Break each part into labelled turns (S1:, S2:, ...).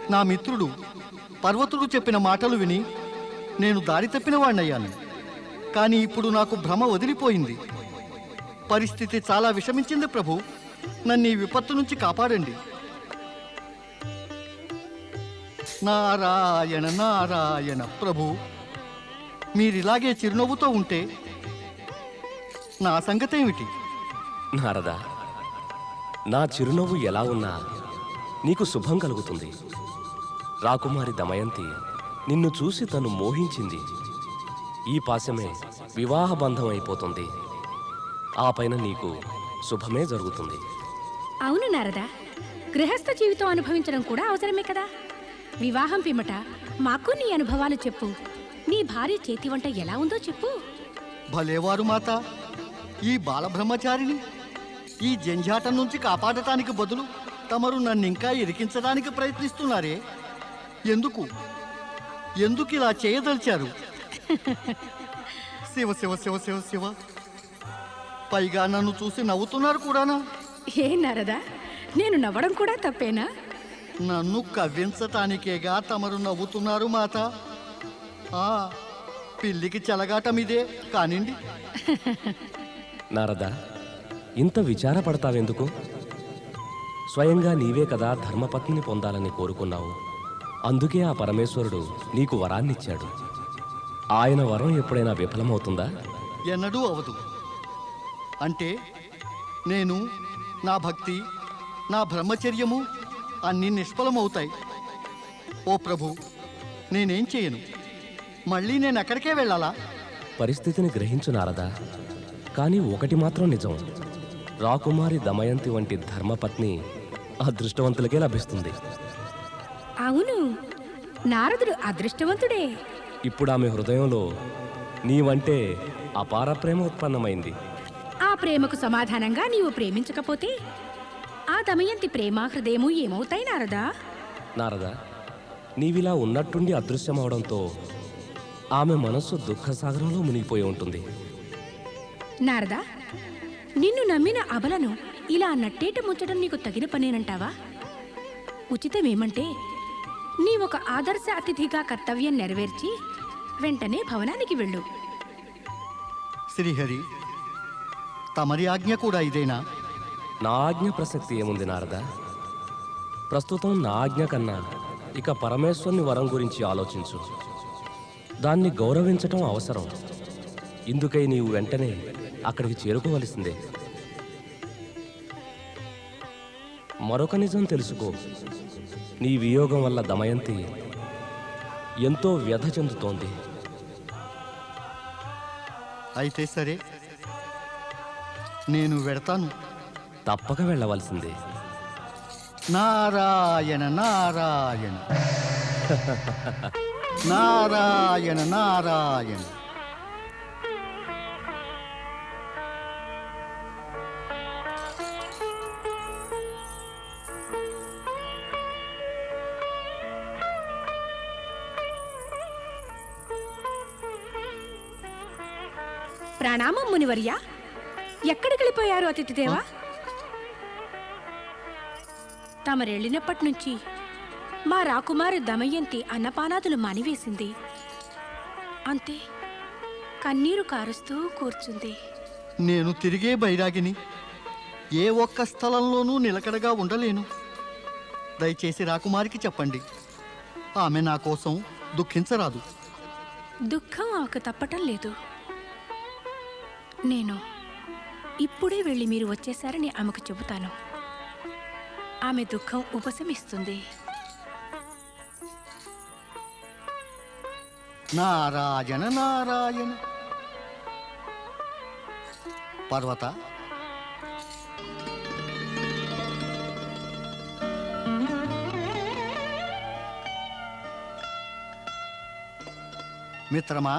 S1: నా మిత్రుడు పర్వతుడు చెప్పిన మాటలు విని నేను దారి తప్పిన వాణ్ణయ్యాను కానీ ఇప్పుడు నాకు భ్రమ వదిలిపోయింది పరిస్థితి చాలా విషమించింది ప్రభు నన్ను ఈ విపత్తు నుంచి కాపాడండి నారాయణ నారాయణ ప్రభు మీరిలాగే చిరునవ్వుతో ఉంటే నా సంగతేమిటి
S2: నారదా నా చిరునవ్వు ఎలా ఉన్నా నీకు శుభం కలుగుతుంది రాకుమారి దమయంతి నిన్ను చూసి తను మోహించింది ఈ పాశమే వివాహ బంధం అయిపోతుంది ఆ పైన నీకు శుభమే జరుగుతుంది
S3: అవును నారదా గృహస్థ జీవితం అనుభవించడం కూడా అవసరమే కదా వివాహం పిమ్మట మాకు నీ అనుభవాలు చెప్పు నీ భార్య చేతి వంట ఎలా ఉందో చెప్పు
S1: భలేవారు మాత ఈ బాలబ్రహ్మచారిని ఈ జంజాటం నుంచి కాపాడటానికి బదులు తమరు నన్ను ఇంకా ఇరికించడానికి ప్రయత్నిస్తున్నారే ఎందుకు ఎందుకు ఇలా చేయదలిచారు శివ శివ శివ శివ శివ పైగా నన్ను చూసి నవ్వుతున్నారు కూడానా
S3: ఏ నారదా నేను నవ్వడం కూడా తప్పేనా
S1: నన్ను కవ్వించటానికేగా తమరు నవ్వుతున్నారు మాత ఆ పిల్లికి చెలగాటం ఇదే కానిండి
S2: నారదా ఇంత విచారపడతావెందుకు స్వయంగా నీవే కదా ధర్మపత్నిని పొందాలని కోరుకున్నావు అందుకే ఆ పరమేశ్వరుడు నీకు వరాన్నిచ్చాడు ఆయన వరం ఎప్పుడైనా విఫలమవుతుందా
S1: ఎన్నడూ అవదు అంటే నేను నా భక్తి నా బ్రహ్మచర్యము అన్నీ నిష్ఫలమవుతాయి ఓ ప్రభు నేనేం చేయను మళ్ళీ నేను ఎక్కడికే వెళ్ళాలా
S2: పరిస్థితిని గ్రహించు నారదా కానీ ఒకటి మాత్రం నిజం రాకుమారి దమయంతి వంటి ధర్మపత్ని అదృష్టవంతులకే లభిస్తుంది
S3: అవును నారదుడు అదృష్టవంతుడే
S2: ఇప్పుడు ఆమె హృదయంలో నీవంటే అపార ప్రేమ ఉత్పన్నమైంది
S3: ఆ ప్రేమకు సమాధానంగా నీవు ప్రేమించకపోతే ఆ దమయంతి ప్రేమ హృదయము ఏమవుతాయి నారదా
S2: నారదా నీవిలా ఉన్నట్టుండి అదృశ్యమవడంతో ఆమె మనస్సు దుఃఖసాగరంలో మునిగిపోయి ఉంటుంది
S3: నారదా నిన్ను నమ్మిన అబలను ఇలా నట్టేట ముంచడం నీకు తగిన పనేనంటావా ఉచితమేమంటే నీ ఒక ఆదర్శ అతిథిగా కర్తవ్యం నెరవేర్చి వెంటనే భవనానికి వెళ్ళు
S1: శ్రీహరి తమరి ఆజ్ఞ కూడా ఇదేనా
S2: నా ఆజ్ఞ ప్రసక్తి ఏముంది నారదా ప్రస్తుతం నా ఆజ్ఞ కన్నా ఇక పరమేశ్వరుని వరం గురించి ఆలోచించు దాన్ని గౌరవించటం అవసరం ఇందుకై నీవు వెంటనే అక్కడికి చేరుకోవలసిందే మరొక నిజం తెలుసుకో నీ వియోగం వల్ల దమయంతి ఎంతో వ్యధ చెందుతోంది
S1: అయితే సరే నేను వెడతాను
S2: తప్పక వెళ్ళవలసిందే
S1: నారాయణ నారాయణ నారాయణ నారాయణ
S3: ప్రణామం మునివర్య ఎక్కడికి వెళ్ళిపోయారు అతిథిదేవా తమరెళ్ళినప్పటి నుంచి మా రాకుమారి దమయంతి అన్నపానాదులు మానివేసింది అంతే కన్నీరు కారుస్తూ కూర్చుంది
S1: నేను తిరిగే బైరాగిని ఏ ఒక్క స్థలంలోనూ నిలకడగా ఉండలేను దయచేసి రాకుమారికి చెప్పండి ఆమె నా కోసం దుఃఖించరాదు
S3: దుఃఖం ఆమెకు తప్పటం లేదు నేను ఇప్పుడే వెళ్ళి మీరు వచ్చేసారని ఆమెకు చెబుతాను ఆమె దుఃఖం ఉపశమిస్తుంది
S1: నారాయణ నారాయణ పర్వత మిత్రమా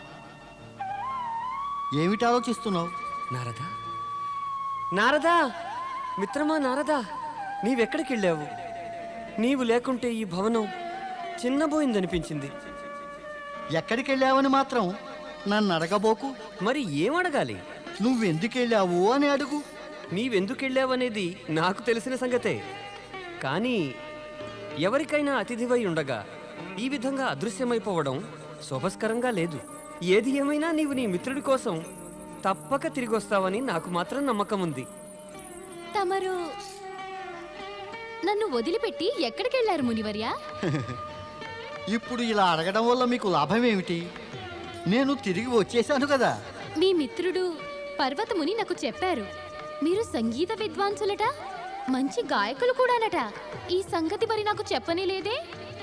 S1: ఏమిటి ఆలోచిస్తున్నావు
S4: నారదా నారదా మిత్రమా నారదా నీవెక్కడికి వెళ్ళావు నీవు లేకుంటే ఈ భవనం చిన్నబోయిందనిపించింది
S1: ఎక్కడికి వెళ్ళావని మాత్రం నన్ను అడగబోకు
S4: మరి ఏం అడగాలి
S1: నువ్వెందుకు వెళ్ళావు అని అడుగు
S4: నీవెందుకు వెళ్ళావనేది నాకు తెలిసిన సంగతే కానీ ఎవరికైనా అతిథివై ఉండగా ఈ విధంగా అదృశ్యమైపోవడం శోభస్కరంగా లేదు ఏది ఏమైనా నీవు నీ మిత్రుడి కోసం తప్పక తిరిగి వస్తావని నాకు మాత్రం నమ్మకం ఉంది
S5: తమరు నన్ను వదిలిపెట్టి ఎక్కడికెళ్లారు మునివర్య
S1: ఇప్పుడు ఇలా అడగడం వల్ల మీకు లాభం ఏమిటి నేను తిరిగి వచ్చేశాను కదా
S5: మీ మిత్రుడు పర్వతముని నాకు చెప్పారు మీరు సంగీత విద్వాంసులట మంచి గాయకులు కూడానట ఈ సంగతి మరి నాకు చెప్పనే లేదే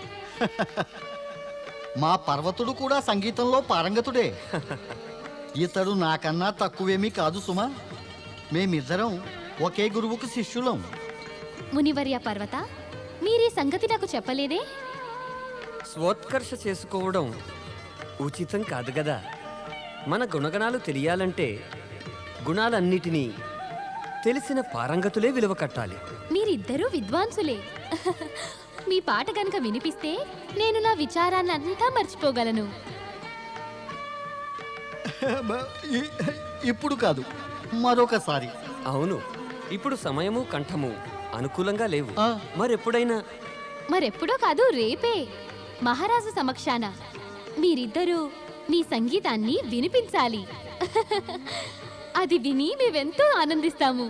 S1: మా పర్వతుడు కూడా సంగీతంలో పారంగతుడే ఇతడు నాకన్నా తక్కువేమీ కాదు సుమా మేమిద్దరం ఒకే గురువుకు శిష్యులం
S5: మునివర్య పర్వత మీరీ సంగతి నాకు చెప్పలేదే
S4: స్వోత్కర్ష చేసుకోవడం ఉచితం కాదు కదా మన గుణగణాలు తెలియాలంటే గుణాలన్నిటినీ తెలిసిన పారంగతులే విలువ కట్టాలి
S5: మీరిద్దరూ విద్వాంసులే మీ పాట గనుక వినిపిస్తే నేను నా విచారాన్నంతా మర్చిపోగలను
S1: ఇ- ఇప్పుడు కాదు మరొకసారి
S4: అవును ఇప్పుడు సమయము కంఠము అనుకూలంగా లేవు
S1: ఆ.
S4: మరెప్పుడైనా
S5: మరెప్పుడో కాదు రేపే మహారాజు సమక్షాన మీరిద్దరూ మీ సంగీతాన్ని వినిపించాలి అది విని మేవెంతో ఆనందిస్తాము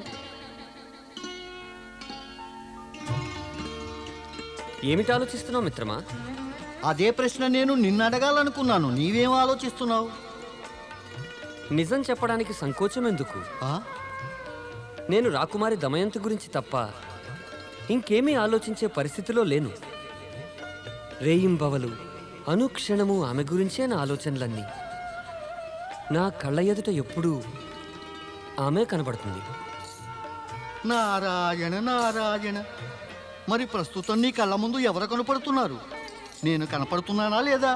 S4: ఏమిటి ఆలోచిస్తున్నావు మిత్రమా
S1: అదే ప్రశ్న నేను నిన్ను అడగాలనుకున్నాను నీవేం ఆలోచిస్తున్నావు
S4: నిజం చెప్పడానికి సంకోచం ఎందుకు
S1: ఆ?
S4: నేను రాకుమారి దమయంతి గురించి తప్ప ఇంకేమీ ఆలోచించే పరిస్థితిలో లేను రేయింబవలు అనుక్షణము ఆమె గురించే నా ఆలోచనలన్నీ నా కళ్ళ ఎదుట ఎప్పుడూ ఆమె కనబడుతుంది
S1: నారాయణ నారాయణ మరి ప్రస్తుతం నీ కళ్ళ ముందు ఎవరు కనపడుతున్నారు నేను కనపడుతున్నానా లేదా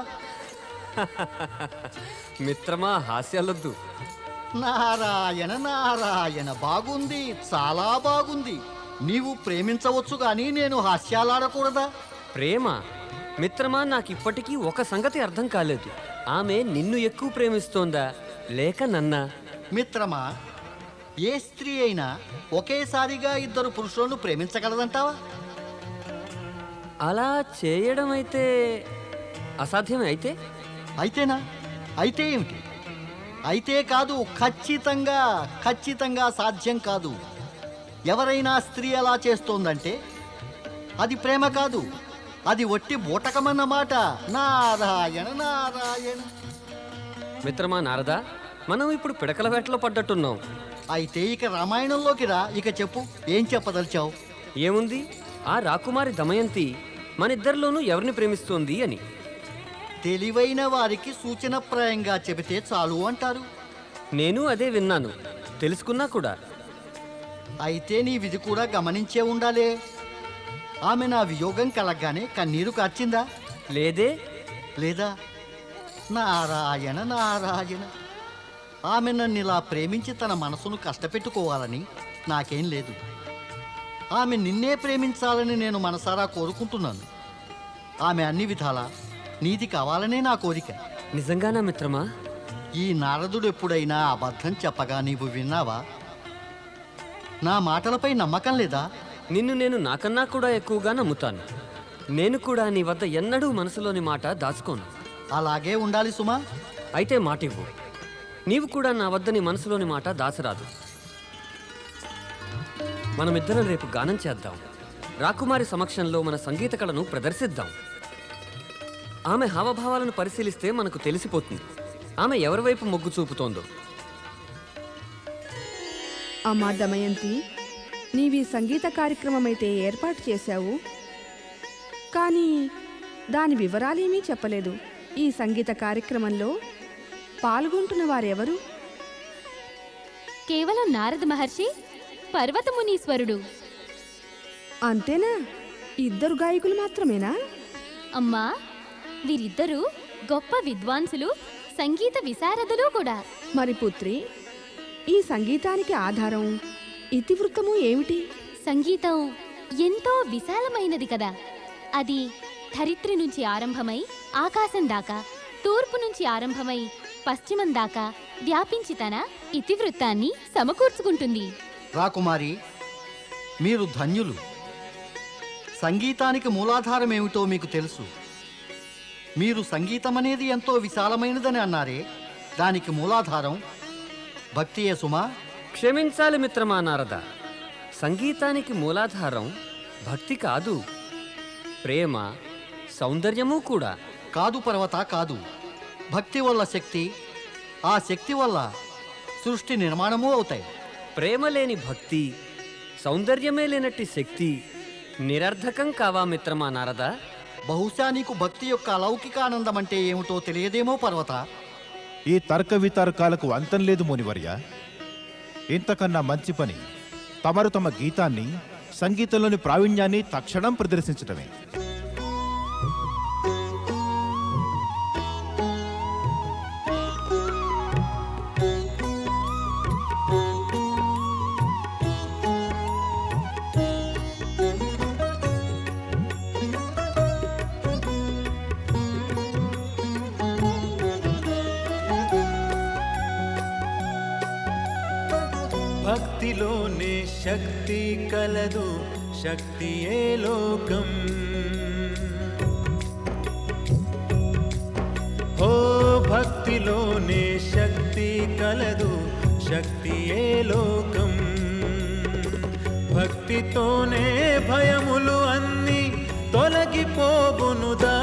S4: మిత్రమా హాస్యాలొద్దు
S1: నారాయణ నారాయణ బాగుంది చాలా బాగుంది నీవు ప్రేమించవచ్చు కానీ నేను హాస్యాలాడకూడదా
S4: ప్రేమ మిత్రమా నాకు ఇప్పటికీ ఒక సంగతి అర్థం కాలేదు ఆమె నిన్ను ఎక్కువ ప్రేమిస్తోందా లేక నన్నా
S1: మిత్రమా ఏ స్త్రీ అయినా ఒకేసారిగా ఇద్దరు పురుషులను ప్రేమించగలదంటావా
S4: అలా చేయడం అయితే అసాధ్యమే అయితే
S1: అయితేనా అయితే ఏమిటి అయితే కాదు ఖచ్చితంగా ఖచ్చితంగా సాధ్యం కాదు ఎవరైనా స్త్రీ అలా చేస్తోందంటే అది ప్రేమ కాదు అది ఒట్టి బూటకమన్నమాట నారాయణ నారాయణ
S4: మిత్రమా నారదా మనం ఇప్పుడు పిడకల వేటలో పడ్డట్టున్నాం
S1: అయితే ఇక రామాయణంలోకి రా ఇక చెప్పు ఏం చెప్పదలిచావు
S4: ఏముంది ఆ రాకుమారి దమయంతి మనిద్దరిలోనూ ఎవరిని ప్రేమిస్తోంది అని
S1: తెలివైన వారికి సూచనప్రాయంగా చెబితే చాలు అంటారు
S4: నేను అదే విన్నాను తెలుసుకున్నా కూడా
S1: అయితే నీ విధి కూడా గమనించే ఉండాలే ఆమె నా వియోగం కలగ్గానే కన్నీరు కార్చిందా
S4: లేదే
S1: లేదా నారాయణ నారాయణ ఆమె నన్ను ఇలా ప్రేమించి తన మనసును కష్టపెట్టుకోవాలని నాకేం లేదు ఆమె నిన్నే ప్రేమించాలని నేను మనసారా కోరుకుంటున్నాను ఆమె అన్ని విధాలా నీది కావాలనే నా కోరిక
S4: నిజంగానా మిత్రమా
S1: ఈ నారదుడు ఎప్పుడైనా అబద్ధం చెప్పగా నీవు విన్నావా నా మాటలపై నమ్మకం లేదా
S4: నిన్ను నేను నాకన్నా కూడా ఎక్కువగా నమ్ముతాను నేను కూడా నీ వద్ద ఎన్నడూ మనసులోని మాట దాచుకోను
S1: అలాగే ఉండాలి సుమా
S4: అయితే మాట ఇవ్వు నీవు కూడా నా వద్ద నీ మనసులోని మాట దాచరాదు మనమిద్దరం రేపు గానం చేద్దాం రాకుమారి సమక్షంలో మన సంగీత కళను ప్రదర్శిద్దాం ఆమె హావభావాలను పరిశీలిస్తే మనకు తెలిసిపోతుంది ఆమె ఎవరి వైపు మొగ్గు చూపుతోందో
S6: అమ్మా దమయంతి నీవి సంగీత కార్యక్రమం అయితే ఏర్పాటు చేశావు కానీ దాని వివరాలేమీ చెప్పలేదు ఈ సంగీత కార్యక్రమంలో పాల్గొంటున్న వారెవరు
S5: కేవలం నారద మహర్షి పర్వతమునీశ్వరుడు
S6: అంతేనా ఇద్దరు గాయకులు మాత్రమేనా
S5: అమ్మా వీరిద్దరూ గొప్ప విద్వాంసులు సంగీత విశారదులు కూడా
S6: మరి పుత్రి ఈ సంగీతానికి ఆధారం ఇతివృత్తము ఏమిటి
S5: సంగీతం ఎంతో విశాలమైనది కదా అది ధరిత్రి నుంచి ఆరంభమై ఆకాశం దాకా తూర్పు నుంచి ఆరంభమై పశ్చిమం దాకా వ్యాపించి తన ఇతివృత్తాన్ని సమకూర్చుకుంటుంది
S1: రాకుమారి మీరు ధన్యులు సంగీతానికి మూలాధారం ఏమిటో మీకు తెలుసు మీరు సంగీతం అనేది ఎంతో విశాలమైనదని అన్నారే దానికి మూలాధారం భక్తియే సుమా
S4: క్షమించాలి మిత్రమా నారద సంగీతానికి మూలాధారం భక్తి కాదు ప్రేమ సౌందర్యము కూడా
S1: కాదు పర్వత కాదు భక్తి వల్ల శక్తి ఆ శక్తి వల్ల సృష్టి నిర్మాణము అవుతాయి
S4: ప్రేమ లేని భక్తి సౌందర్యమే లేనట్టి శక్తి నిరర్ధకం కావా మిత్రమా నారద
S1: బహుశా నీకు భక్తి యొక్క అలౌకిక ఆనందం అంటే ఏమిటో తెలియదేమో పర్వత
S7: ఈ తర్క వితర్కాలకు అంతం లేదు మునివర్య ఇంతకన్నా మంచి పని తమరు తమ గీతాన్ని సంగీతంలోని ప్రావీణ్యాన్ని తక్షణం ప్రదర్శించటమే
S8: భక్తిలోనే శక్తి కలదు శక్తియే లోకం ఓ భక్తిలోనే శక్తి కలదు శక్తియే లోకం భక్తితోనే భయములు అన్ని తొలగిపోవునుదా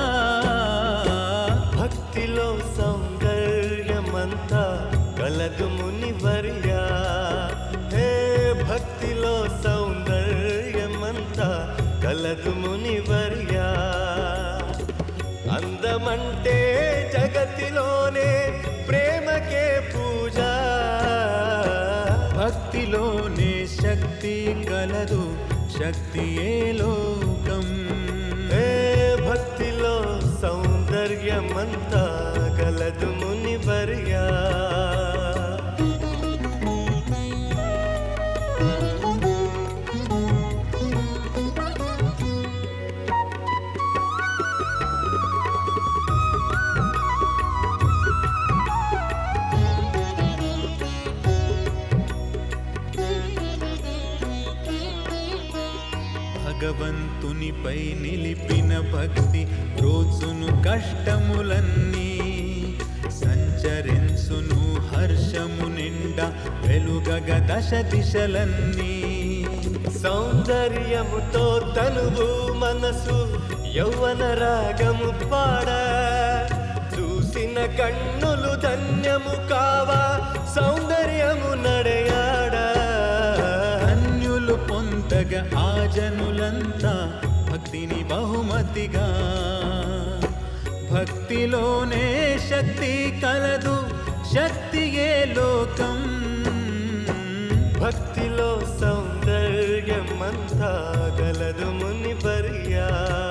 S9: భక్తిలో సౌందర్యమంతా కలదు మునివర్యా హే భక్తిలో సౌందర్యమంతా కలదు మునివర్యా అందమంటే జగతిలోనే ప్రేమకే పూజ
S8: భక్తిలోనే శక్తి కలదు శక్తియే లోకం
S9: హే భక్తిలో సౌందర్యమంతా కలదు మునివర్యా
S8: భగవంతునిపై నిలిపిన భక్తి రోజును కష్టములన్నీ సంచరించును హర్షము నిండా వెలుగగ దశ దిశలన్నీ
S9: సౌందర్యముతో తనువు మనసు యౌవన రాగము పాడ చూసిన కన్నులు ధన్యము కావా సౌందర్యము నడయాడ
S8: ధన్యులు పొందగ ఆ జనులంతా భక్తిని బహుమతిగా భక్తిలోనే శక్తి కలదు శక్తియే లోకం
S9: భక్తిలో సౌందర్యమంతా గలదు మునివర్యా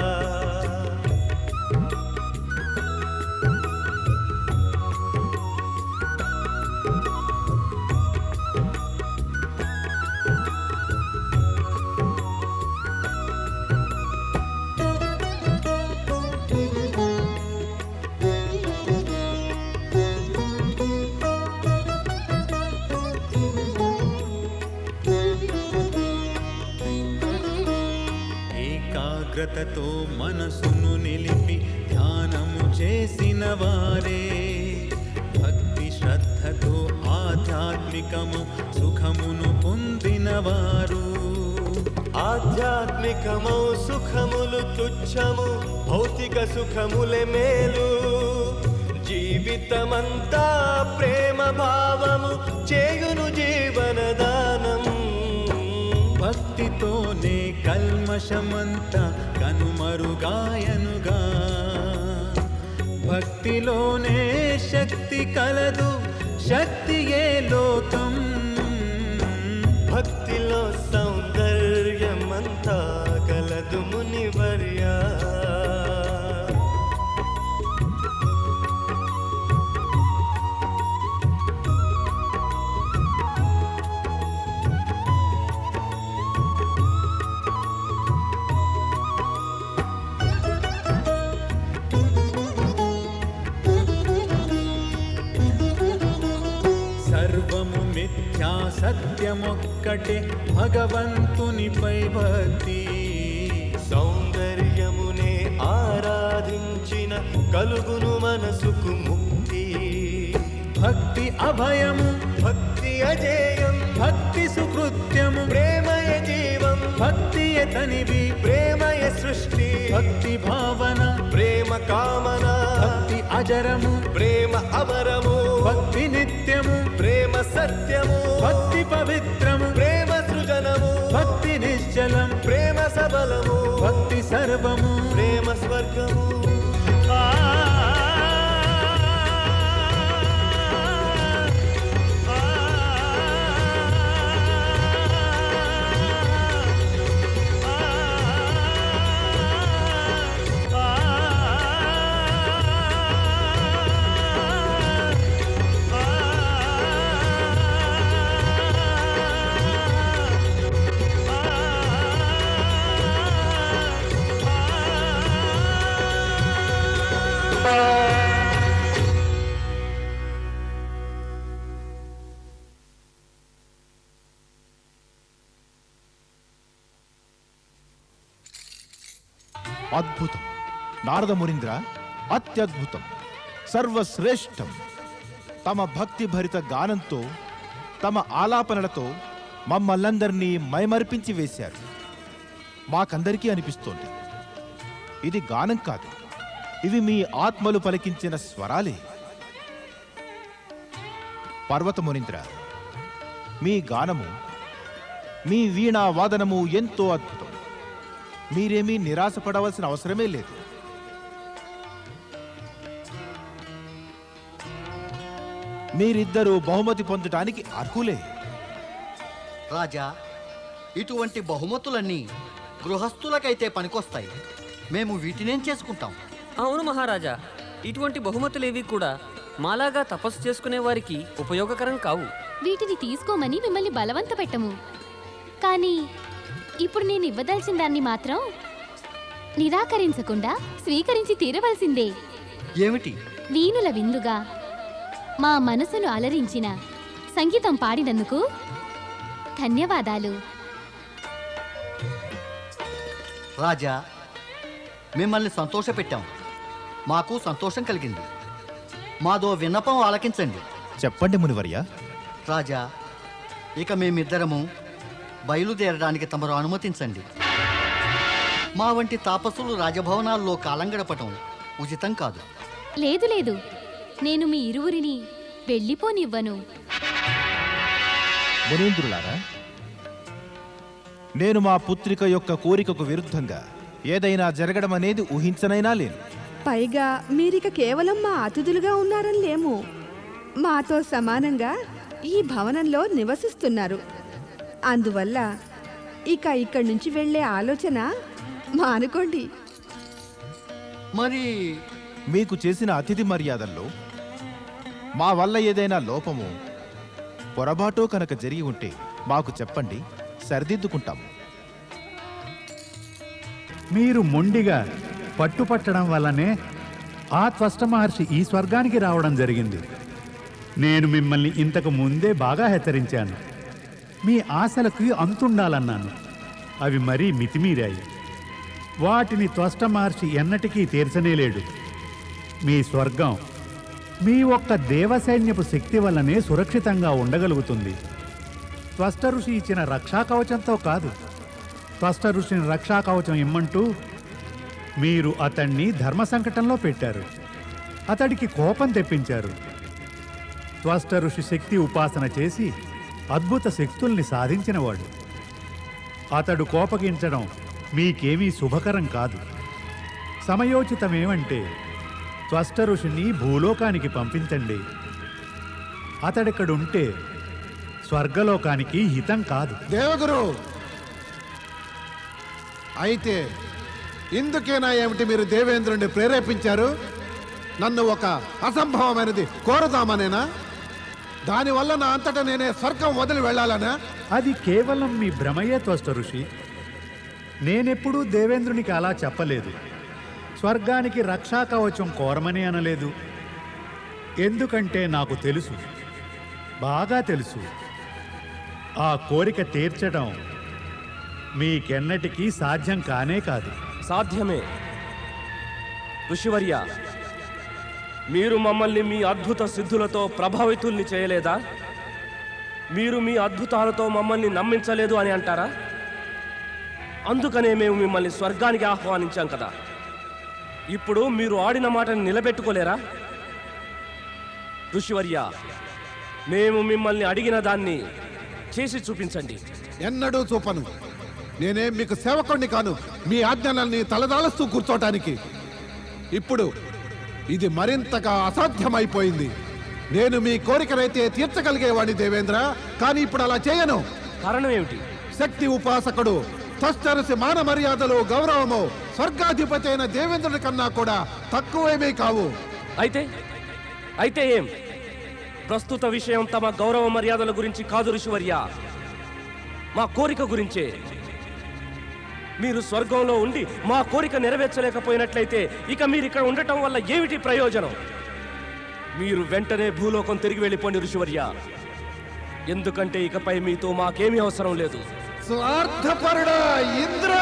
S8: ఏకాగ్రతతో మనసును నిలిపి ధ్యానము చేసిన వారే భక్తి శ్రద్ధతో ఆధ్యాత్మికము సుఖమును పొందిన వారు
S9: ఆధ్యాత్మికమౌ సుఖములు తుచ్చము భౌతిక సుఖములే మేలు జీవితమంతా ప్రేమ భావము చేయును జీవనదానం
S8: భక్తితోనే కల్మషమంతా కనుమరుగాయనుగా భక్తిలోనే శక్తి కలదు శక్తియే లోకం
S9: భక్తిలో సౌందర్యమంతా కలదు మునివర్యా
S8: సర్వము మిథ్యా సత్యమొక్కటే భగవంతునిపై భక్తి
S9: సౌందర్య కలుగును మనసుకు ముక్తి
S8: భక్తి అభయము
S9: భక్తి అజేయం
S8: భక్తి సుకృత్యము
S9: ప్రేమయ జీవం
S8: భక్తియ తనివి
S9: ప్రేమయ సృష్టి
S8: భక్తి భావన
S9: ప్రేమ కామన
S8: భక్తి అజరము
S9: ప్రేమ అమరము
S8: భక్తి నిత్యము
S9: ప్రేమ సత్యము
S8: భక్తి పవిత్రము
S9: ప్రేమ సృజనము
S8: భక్తి నిశ్చలం
S9: ప్రేమ సబలము
S8: భక్తి సర్వము
S9: ప్రేమ స్వర్గము
S7: అద్భుతం నారద మునీంద్ర అత్యద్భుతం సర్వశ్రేష్టం తమ భక్తి భరిత గానంతో తమ ఆలాపనలతో మమ్మల్నందరినీ మైమర్పించి వేశారు మాకందరికీ అనిపిస్తోంది ఇది గానం కాదు ఇవి మీ ఆత్మలు పలికించిన స్వరాలే పర్వత మునీంద్ర మీ గానము మీ వీణా వాదనము ఎంతో అద్భుతం మీరేమీ నిరాశపడవలసిన అవసరమే లేదు మీరిద్దరూ బహుమతి పొందటానికి అర్హులే
S1: రాజా ఇటువంటి బహుమతులన్నీ గృహస్థులకైతే పనికొస్తాయి మేము వీటినేం చేసుకుంటాం
S4: అవును మహారాజా ఇటువంటి బహుమతులేవి కూడా మాలాగా తపస్సు చేసుకునే వారికి ఉపయోగకరం కావు
S5: వీటిని తీసుకోమని మిమ్మల్ని బలవంత పెట్టము కానీ ఇప్పుడు నేను ఇవ్వదలసిన దాన్ని మాత్రం నిరాకరించకుండా స్వీకరించి తీరవలసిందే
S1: ఏమిటి
S5: వీణుల విందుగా మా మనసును అలరించిన సంగీతం పాడినందుకు ధన్యవాదాలు
S1: రాజా మిమ్మల్ని సంతోషపెట్టాం మాకు సంతోషం కలిగింది మాదో విన్నపం ఆలకించండి
S7: చెప్పండి మునివర్య
S1: రాజా ఇక మేమిద్దరము బయలుదేరడానికి తమరు అనుమతించండి మా వంటి తాపసులు రాజభవనాల్లో కాలం గడపటం ఉచితం కాదు
S5: లేదు లేదు నేను మీ ఇరువురిని వెళ్ళిపోనివ్వను
S7: మునీంద్రులారా నేను మా పుత్రిక యొక్క కోరికకు విరుద్ధంగా ఏదైనా జరగడం అనేది ఊహించనైనా లేను
S6: పైగా మీరిక కేవలం మా అతిథులుగా ఉన్నారని లేము మాతో సమానంగా ఈ భవనంలో నివసిస్తున్నారు అందువల్ల ఇక ఇక్కడి నుంచి వెళ్ళే ఆలోచన మానుకోండి
S1: మరి
S7: మీకు చేసిన అతిథి మర్యాదల్లో మా వల్ల ఏదైనా లోపము పొరపాటో కనుక జరిగి ఉంటే మాకు చెప్పండి సరిదిద్దుకుంటాము
S10: మీరు మొండిగా పట్టుపట్టడం వల్లనే ఆ త్వష్ట మహర్షి ఈ స్వర్గానికి రావడం జరిగింది నేను మిమ్మల్ని ఇంతకు ముందే బాగా హెచ్చరించాను మీ ఆశలకు అంతుండాలన్నాను అవి మరీ మితిమీరాయి వాటిని త్వష్ట మహర్షి ఎన్నటికీ తీర్చనేలేడు మీ స్వర్గం మీ ఒక్క దేవసైన్యపు శక్తి వల్లనే సురక్షితంగా ఉండగలుగుతుంది త్వష్ట ఋషి ఇచ్చిన రక్షా కవచంతో కాదు త్వష్ట ఋషిని రక్షా కవచం ఇమ్మంటూ మీరు అతన్ని ధర్మ సంకటంలో పెట్టారు అతడికి కోపం తెప్పించారు త్వష్ట ఋషి శక్తి ఉపాసన చేసి అద్భుత శక్తుల్ని సాధించినవాడు అతడు కోపగించడం మీకేమీ శుభకరం కాదు సమయోచితమేమంటే త్వష్ట ఋషిని భూలోకానికి పంపించండి అతడిక్కడుంటే స్వర్గలోకానికి హితం కాదు
S11: దేవగురు అయితే ఇందుకేనా ఏమిటి మీరు దేవేంద్రుడిని ప్రేరేపించారు నన్ను ఒక అసంభవమైనది కోరుదామనేనా దానివల్ల నా అంతటా నేనే స్వర్గం వదిలి వెళ్ళాలనా
S10: అది కేవలం మీ భ్రమయే త్వష్ట ఋషి నేనెప్పుడూ దేవేంద్రునికి అలా చెప్పలేదు స్వర్గానికి రక్షా కవచం కోరమని అనలేదు ఎందుకంటే నాకు తెలుసు బాగా తెలుసు ఆ కోరిక తీర్చడం మీకెన్నటికీ సాధ్యం కానే కాదు
S2: సాధ్యమే ఋషివర్య మీరు మమ్మల్ని మీ అద్భుత సిద్ధులతో ప్రభావితుల్ని చేయలేదా మీరు మీ అద్భుతాలతో మమ్మల్ని నమ్మించలేదు అని అంటారా అందుకనే మేము మిమ్మల్ని స్వర్గానికి ఆహ్వానించాం కదా ఇప్పుడు మీరు ఆడిన మాటని నిలబెట్టుకోలేరా ఋషివర్య మేము మిమ్మల్ని అడిగిన దాన్ని చేసి చూపించండి
S11: ఎన్నడూ చూపను నేనేం మీకు సేవకుణ్ణి కాను మీ ఆజ్ఞలని తలదాలస్తూ కూర్చోటానికి ఇప్పుడు ఇది మరింతగా అసాధ్యమైపోయింది నేను మీ కోరికనైతే తీర్చగలిగేవాడిని దేవేంద్ర కానీ ఇప్పుడు అలా చేయను
S2: కారణం ఏమిటి
S11: శక్తి ఉపాసకుడు తస్తరసి మాన మర్యాదలు గౌరవము స్వర్గాధిపతి అయిన దేవేంద్రుడి కన్నా కూడా తక్కువేమీ కావు
S2: అయితే అయితే ఏం ప్రస్తుత విషయం తమ గౌరవ మర్యాదల గురించి కాదు ఋషివర్య మా కోరిక గురించే మీరు స్వర్గంలో ఉండి మా కోరిక నెరవేర్చలేకపోయినట్లయితే ఇక మీరు ఇక్కడ ఉండటం వల్ల ఏమిటి ప్రయోజనం మీరు వెంటనే భూలోకం తిరిగి వెళ్ళిపోండి ఋషివర్య ఎందుకంటే ఇకపై మీతో మాకేమీ అవసరం లేదు
S11: స్వార్థపరుడా ఇంద్ర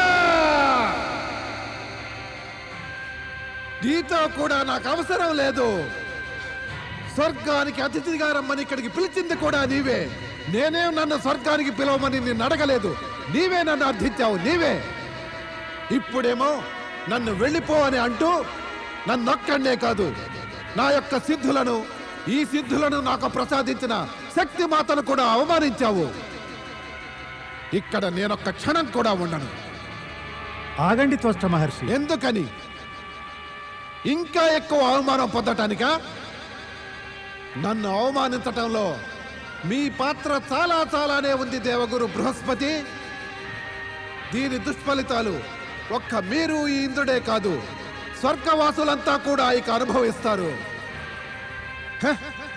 S11: నీతో కూడా నాకు అవసరం లేదు స్వర్గానికి అతిథిగా రమ్మని ఇక్కడికి పిలిచింది కూడా నీవే నేనేం నన్ను స్వర్గానికి పిలవమని నిన్ను అడగలేదు నీవే నన్ను అర్థించావు నీవే ఇప్పుడేమో నన్ను వెళ్ళిపో అని అంటూ నన్నొక్కడే కాదు నా యొక్క సిద్ధులను ఈ సిద్ధులను నాకు ప్రసాదించిన శక్తి మాతను కూడా అవమానించావు ఇక్కడ నేనొక్క క్షణం కూడా ఉండను
S10: ఆగండి త్వష్ట మహర్షి
S11: ఎందుకని ఇంకా ఎక్కువ అవమానం పొందటానికా నన్ను అవమానించటంలో మీ పాత్ర చాలా చాలానే ఉంది దేవగురు బృహస్పతి దీని దుష్ఫలితాలు ఒక్క మీరు ఈ ఇంద్రుడే కాదు స్వర్గవాసులంతా కూడా ఇక అనుభవిస్తారు హ!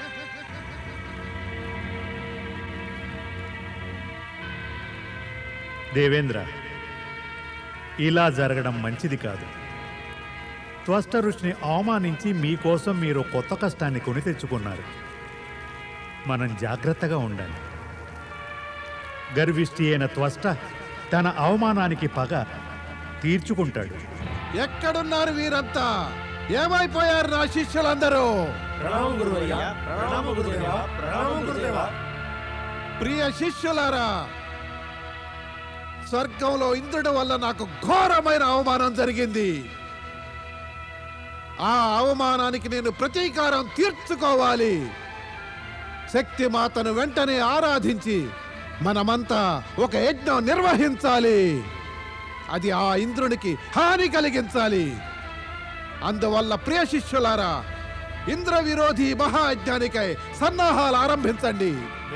S10: దేవేంద్ర ఇలా జరగడం మంచిది కాదు త్వష్ట ఋషిని అవమానించి మీకోసం మీరు కొత్త కష్టాన్ని కొని తెచ్చుకున్నారు మనం జాగ్రత్తగా ఉండాలి గర్విష్టి అయిన త్వష్ట తన అవమానానికి పగ తీర్చుకుంటాడు
S11: ఎక్కడున్నారు వీరంతా ఏమైపోయారు నా శిష్యులందరూ ప్రియ శిష్యులారా స్వర్గంలో ఇంద్రుడి వల్ల నాకు ఘోరమైన అవమానం జరిగింది ఆ అవమానానికి నేను ప్రతీకారం తీర్చుకోవాలి శక్తి మాతను వెంటనే ఆరాధించి మనమంతా ఒక యజ్ఞం నిర్వహించాలి అది ఆ ఇంద్రునికి హాని కలిగించాలి అందువల్ల ప్రియ శిష్యులారా ఇంద్ర విరోధి మహాయజ్ఞానికై సన్నాహాలు ఆరంభించండి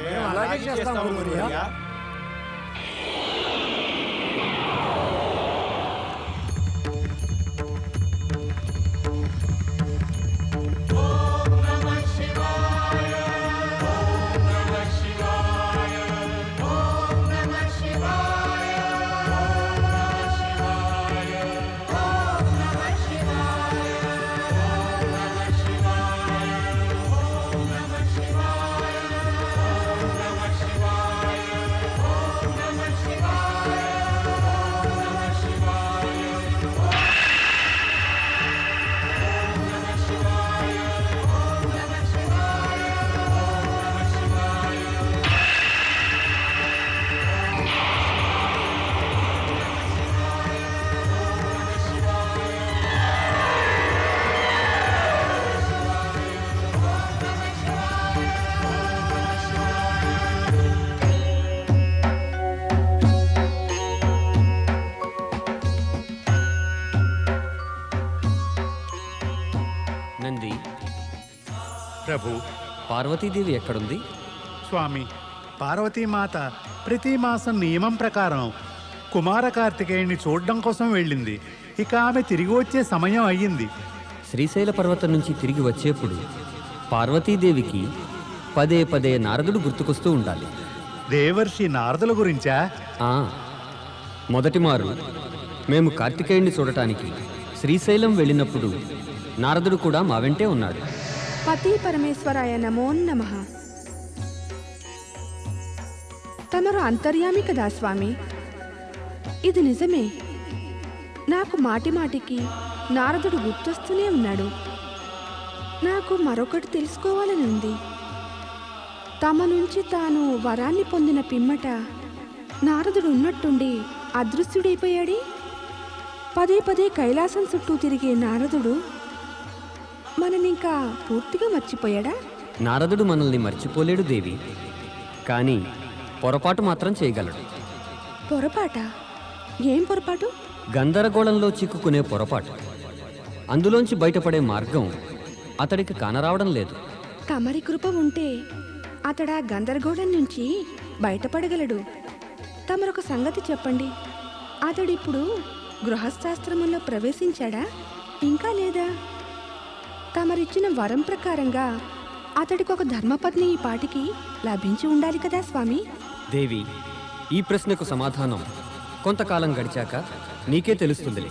S4: నంది
S10: ప్రభు
S4: పార్వతీదేవి ఎక్కడుంది
S10: స్వామి పార్వతీమాత ప్రతి మాసం నియమం ప్రకారం కుమార కార్తికేయుని చూడడం కోసం వెళ్ళింది ఇక ఆమె తిరిగి వచ్చే సమయం అయ్యింది
S4: శ్రీశైల పర్వతం నుంచి తిరిగి వచ్చేప్పుడు పార్వతీదేవికి పదే పదే నారదుడు గుర్తుకొస్తూ ఉండాలి
S10: దేవర్షి నారదుల గురించా
S4: ఆ, మొదటి మారు మేము కార్తికేయుణ్ణి చూడటానికి శ్రీశైలం వెళ్ళినప్పుడు నారదుడు కూడా మా వెంటే ఉన్నాడు
S6: పతి పరమేశ్వరాయ నమో నమ తమరు అంతర్యామి కదా స్వామి ఇది నిజమే నాకు మాటి మాటికి నారదుడు గుర్తొస్తూనే ఉన్నాడు నాకు మరొకటి తెలుసుకోవాలని ఉంది తమ నుంచి తాను వరాన్ని పొందిన పిమ్మట నారదుడు ఉన్నట్టుండి అదృశ్యుడైపోయాడే పదే పదే కైలాసం చుట్టూ తిరిగే నారదుడు మననింకా పూర్తిగా మర్చిపోయాడా
S4: నారదుడు మనల్ని మర్చిపోలేడు దేవి కానీ పొరపాటు మాత్రం చేయగలడు
S6: పొరపాట ఏం పొరపాటు
S4: గందరగోళంలో చిక్కుకునే పొరపాటు అందులోంచి బయటపడే మార్గం అతడికి కానరావడం లేదు
S6: తమరి కృప ఉంటే అతడా గందరగోళం నుంచి బయటపడగలడు తమరొక సంగతి చెప్పండి అతడిప్పుడు గృహస్థాశ్రమంలో ప్రవేశించాడా ఇంకా లేదా తమరిచ్చిన వరం ప్రకారంగా అతడికి ఒక ధర్మపత్ని ఈ పాటికి లభించి ఉండాలి కదా స్వామి
S4: దేవి ఈ ప్రశ్నకు సమాధానం కొంతకాలం గడిచాక నీకే తెలుస్తుందిలే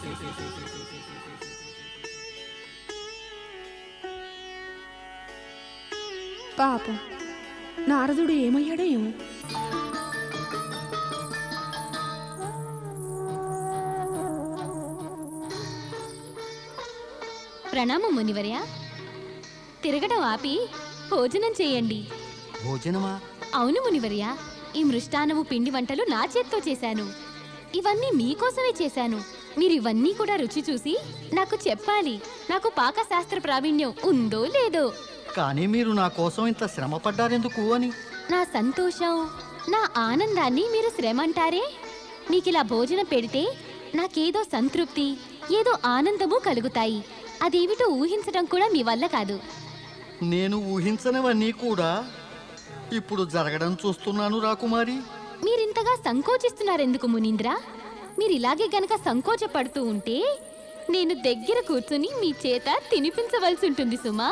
S6: పాపం నారదుడు ఏమయ్యాడో ఏమో
S5: ప్రణామం మునివర్య తిరగడం ఆపి భోజనం చేయండి
S1: భోజనమా
S5: అవును మునివర్య ఈ మృష్టాన్నము పిండి వంటలు నా చేత్తో చేశాను ఇవన్నీ మీకోసమే చేశాను మీరు ఇవన్నీ కూడా రుచి చూసి నాకు చెప్పాలి నాకు పాకశాస్త్ర ప్రావీణ్యం ఉందో లేదో
S1: కానీ మీరు నా కోసం ఇంత శ్రమ పడ్డారెందుకు అని
S5: నా సంతోషం నా ఆనందాన్ని మీరు శ్రమ అంటారే మీకిలా భోజనం పెడితే నాకేదో సంతృప్తి ఏదో ఆనందము కలుగుతాయి అదేమిటో ఊహించడం కూడా మీ వల్ల కాదు
S1: నేను ఊహించనివన్నీ కూడా ఇప్పుడు జరగడం చూస్తున్నాను రాకుమారి
S5: మీరింతగా సంకోచిస్తున్నారెందుకు మునీంద్ర మీరు ఇలాగే గనక సంకోచపడుతూ ఉంటే నేను దగ్గర కూర్చుని మీ చేత తినిపించవలసి ఉంటుంది సుమా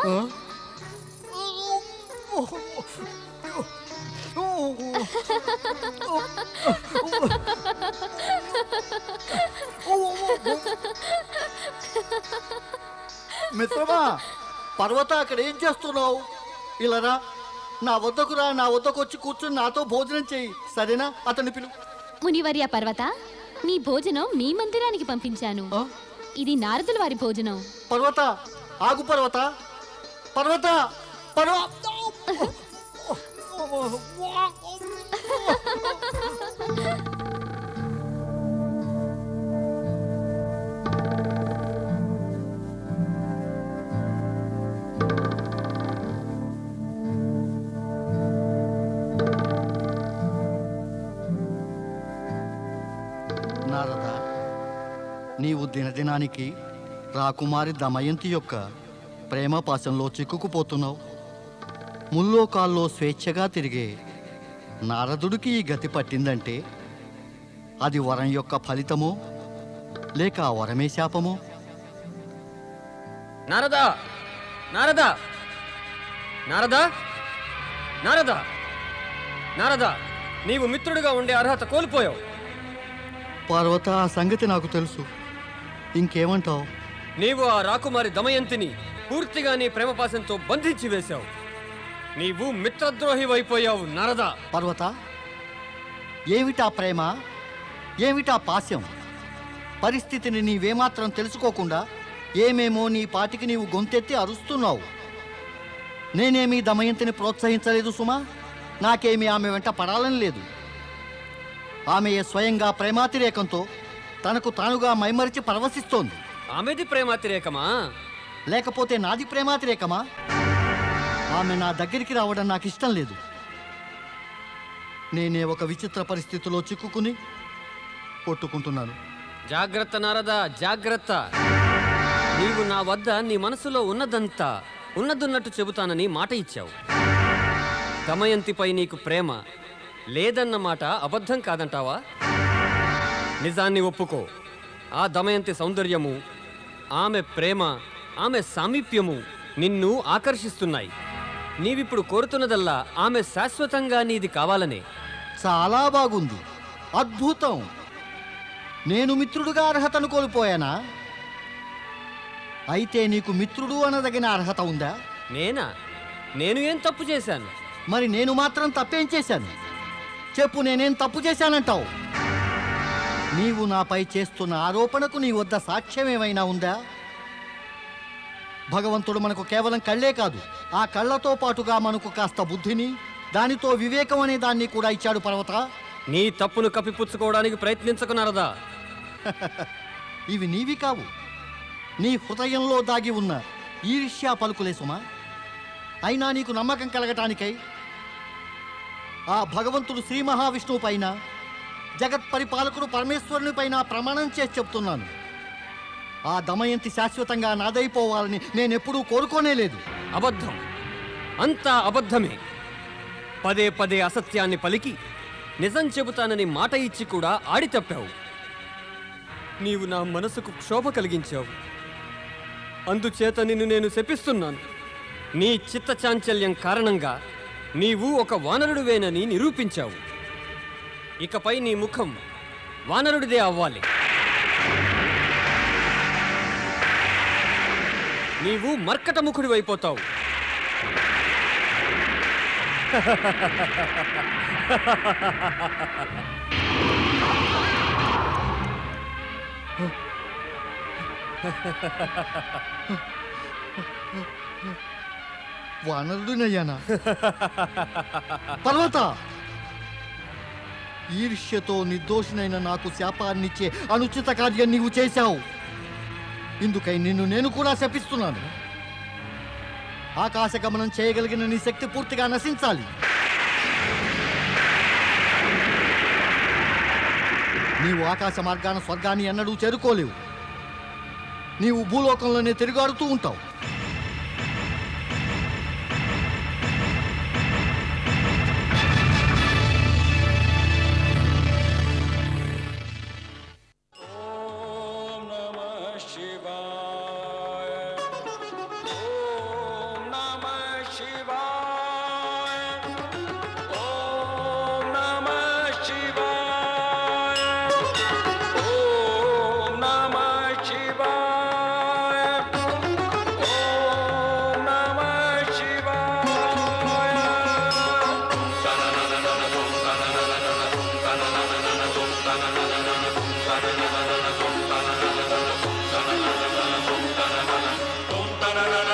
S1: మిత్రమా పర్వత అక్కడ ఏం చేస్తున్నావు ఇలా రా నా వద్దకు రా నా వద్దకు వచ్చి కూర్చుని నాతో భోజనం చేయి సరేనా అతన్ని పిలు
S5: మునివర్య పర్వత నీ భోజనం మీ మందిరానికి పంపించాను ఇది నారదుల వారి భోజనం
S1: పర్వత ఆగు పర్వత పర్వత పర్వ నారద నీవు దినదినానికి రాకుమారి దమయంతి యొక్క ప్రేమ పాశంలో చిక్కుకుపోతున్నావు ముల్లోకాల్లో స్వేచ్ఛగా తిరిగే నారదుడికి ఈ గతి పట్టిందంటే అది వరం యొక్క ఫలితమో లేక ఆ వరమే శాపమో
S4: నారదా నారదా నారదా నారదా నారదా నీవు మిత్రుడిగా ఉండే అర్హత కోల్పోయావు
S1: పార్వత ఆ సంగతి నాకు తెలుసు ఇంకేమంటావు
S4: నీవు ఆ రాకుమారి దమయంతిని పూర్తిగా నీ ప్రేమపాశంతో బంధించి వేశావు నీవు మిత్రద్రోహివైపోయావు నారదా
S1: పర్వత ఏమిటా ప్రేమ ఏమిటా పాస్యం పరిస్థితిని నీవేమాత్రం తెలుసుకోకుండా ఏమేమో నీ పాటికి నీవు గొంతెత్తి అరుస్తున్నావు నేనేమీ దమయంతిని ప్రోత్సహించలేదు సుమా నాకేమీ ఆమె వెంట పడాలని లేదు ఆమె స్వయంగా ప్రేమాతిరేకంతో తనకు తానుగా మైమరిచి పరవశిస్తోంది
S4: ఆమెది ప్రేమాతిరేకమా
S1: లేకపోతే నాది ప్రేమాతిరేకమా ఆమె నా దగ్గరికి రావడం నాకు ఇష్టం లేదు నేనే ఒక విచిత్ర పరిస్థితిలో చిక్కుకుని కొట్టుకుంటున్నాను
S4: జాగ్రత్త నారదా జాగ్రత్త నీవు నా వద్ద నీ మనసులో ఉన్నదంతా ఉన్నదున్నట్టు చెబుతానని మాట ఇచ్చావు దమయంతిపై నీకు ప్రేమ లేదన్న మాట అబద్ధం కాదంటావా నిజాన్ని ఒప్పుకో ఆ దమయంతి సౌందర్యము ఆమె ప్రేమ ఆమె సామీప్యము నిన్ను ఆకర్షిస్తున్నాయి నీవిప్పుడు కోరుతున్నదల్లా ఆమె శాశ్వతంగా నీది కావాలనే
S1: చాలా బాగుంది అద్భుతం నేను మిత్రుడుగా అర్హతను కోల్పోయానా అయితే నీకు మిత్రుడు అనదగిన అర్హత ఉందా
S4: నేనా నేను ఏం తప్పు చేశాను
S1: మరి నేను మాత్రం తప్పేం చేశాను చెప్పు నేనేం తప్పు చేశానంటావు నీవు నాపై చేస్తున్న ఆరోపణకు నీ వద్ద సాక్ష్యం ఏమైనా ఉందా భగవంతుడు మనకు కేవలం కళ్ళే కాదు ఆ కళ్ళతో పాటుగా మనకు కాస్త బుద్ధిని దానితో వివేకం అనే దాన్ని కూడా ఇచ్చాడు పర్వత
S4: నీ తప్పును కప్పిపుచ్చుకోవడానికి ప్రయత్నించకు నారదా
S1: ఇవి నీవి కావు నీ హృదయంలో దాగి ఉన్న ఈర్ష్యా పలుకులే సుమా అయినా నీకు నమ్మకం కలగటానికై ఆ భగవంతుడు శ్రీ మహావిష్ణువు పైన జగత్ పరిపాలకుడు పరమేశ్వరుని పైన ప్రమాణం చేసి చెప్తున్నాను ఆ దమయంతి శాశ్వతంగా నాదైపోవాలని నేనెప్పుడూ కోరుకోనే లేదు
S4: అబద్ధం అంతా అబద్ధమే పదే పదే అసత్యాన్ని పలికి నిజం చెబుతానని మాట ఇచ్చి కూడా ఆడి తప్పావు నీవు నా మనసుకు క్షోభ కలిగించావు అందుచేత నిన్ను నేను శపిస్తున్నాను నీ చిత్త చాంచల్యం కారణంగా నీవు ఒక వానరుడివేనని నిరూపించావు ఇకపై నీ ముఖం వానరుడిదే అవ్వాలి నీవు మర్కట ముఖుడివైపోతావు
S1: వానరుడినయ్యానా పర్వత ఈర్ష్యతో నిర్దోషినైన నాకు శాపాన్నిచ్చే అనుచిత కార్యం నీవు చేశావు ఇందుకై నిన్ను నేను కూడా శపిస్తున్నాను ఆకాశ గమనం చేయగలిగిన నీ శక్తి పూర్తిగా నశించాలి నీవు ఆకాశ మార్గాన స్వర్గాన్ని ఎన్నడూ చేరుకోలేవు నీవు భూలోకంలోనే తిరుగాడుతూ ఉంటావు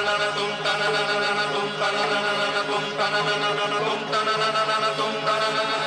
S12: tum